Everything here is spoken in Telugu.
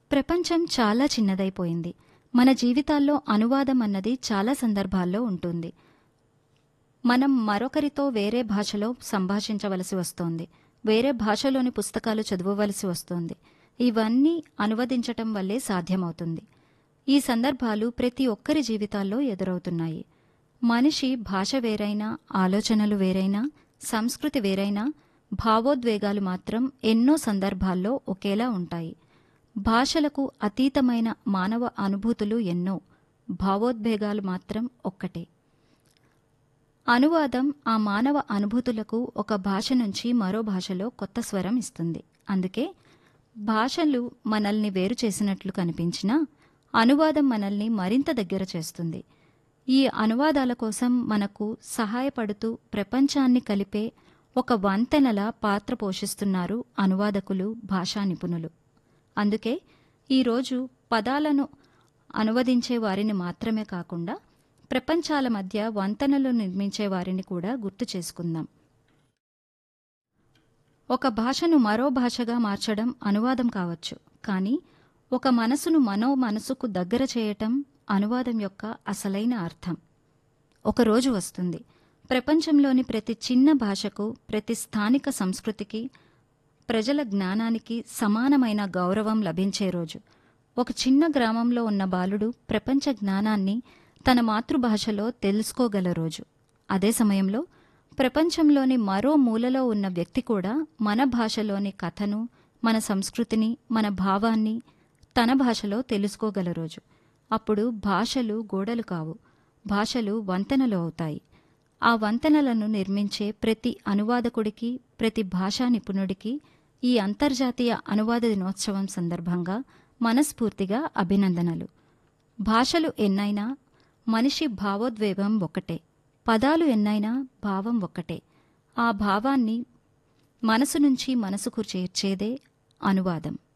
ప్రపంచం చాలా చిన్నదైపోయింది మన జీవితాల్లో అనువాదం అన్నది చాలా సందర్భాల్లో ఉంటుంది మనం మరొకరితో వేరే భాషలో సంభాషించవలసి వస్తోంది వేరే భాషలోని పుస్తకాలు చదవవలసి వస్తోంది ఇవన్నీ అనువదించటం వల్లే సాధ్యమవుతుంది ఈ సందర్భాలు ప్రతి ఒక్కరి జీవితాల్లో ఎదురవుతున్నాయి మనిషి భాష వేరైనా ఆలోచనలు వేరైనా సంస్కృతి వేరైనా భావోద్వేగాలు మాత్రం ఎన్నో సందర్భాల్లో ఒకేలా ఉంటాయి భాషలకు అతీతమైన మానవ అనుభూతులు ఎన్నో భావోద్వేగాలు మాత్రం ఒక్కటే అనువాదం ఆ మానవ అనుభూతులకు ఒక భాష నుంచి మరో భాషలో కొత్త స్వరం ఇస్తుంది అందుకే భాషలు మనల్ని వేరు చేసినట్లు కనిపించినా అనువాదం మనల్ని మరింత దగ్గర చేస్తుంది ఈ అనువాదాల కోసం మనకు సహాయపడుతూ ప్రపంచాన్ని కలిపే ఒక వంతెనల పాత్ర పోషిస్తున్నారు అనువాదకులు భాషా నిపుణులు అందుకే ఈరోజు పదాలను అనువదించే వారిని మాత్రమే కాకుండా ప్రపంచాల మధ్య వంతెనలు నిర్మించే వారిని కూడా గుర్తు చేసుకుందాం ఒక భాషను మరో భాషగా మార్చడం అనువాదం కావచ్చు కానీ ఒక మనసును మనో మనసుకు దగ్గర చేయటం అనువాదం యొక్క అసలైన అర్థం ఒక రోజు వస్తుంది ప్రపంచంలోని ప్రతి చిన్న భాషకు ప్రతి స్థానిక సంస్కృతికి ప్రజల జ్ఞానానికి సమానమైన గౌరవం లభించే రోజు ఒక చిన్న గ్రామంలో ఉన్న బాలుడు ప్రపంచ జ్ఞానాన్ని తన మాతృభాషలో తెలుసుకోగల రోజు అదే సమయంలో ప్రపంచంలోని మరో మూలలో ఉన్న వ్యక్తి కూడా మన భాషలోని కథను మన సంస్కృతిని మన భావాన్ని తన భాషలో తెలుసుకోగల రోజు అప్పుడు భాషలు గోడలు కావు భాషలు వంతెనలు అవుతాయి ఆ వంతెనలను నిర్మించే ప్రతి అనువాదకుడికి ప్రతి భాషా నిపుణుడికి ఈ అంతర్జాతీయ అనువాద దినోత్సవం సందర్భంగా మనస్ఫూర్తిగా అభినందనలు భాషలు ఎన్నైనా మనిషి భావోద్వేగం ఒకటే పదాలు ఎన్నైనా భావం ఒక్కటే ఆ భావాన్ని మనసు నుంచి మనసుకు చేర్చేదే అనువాదం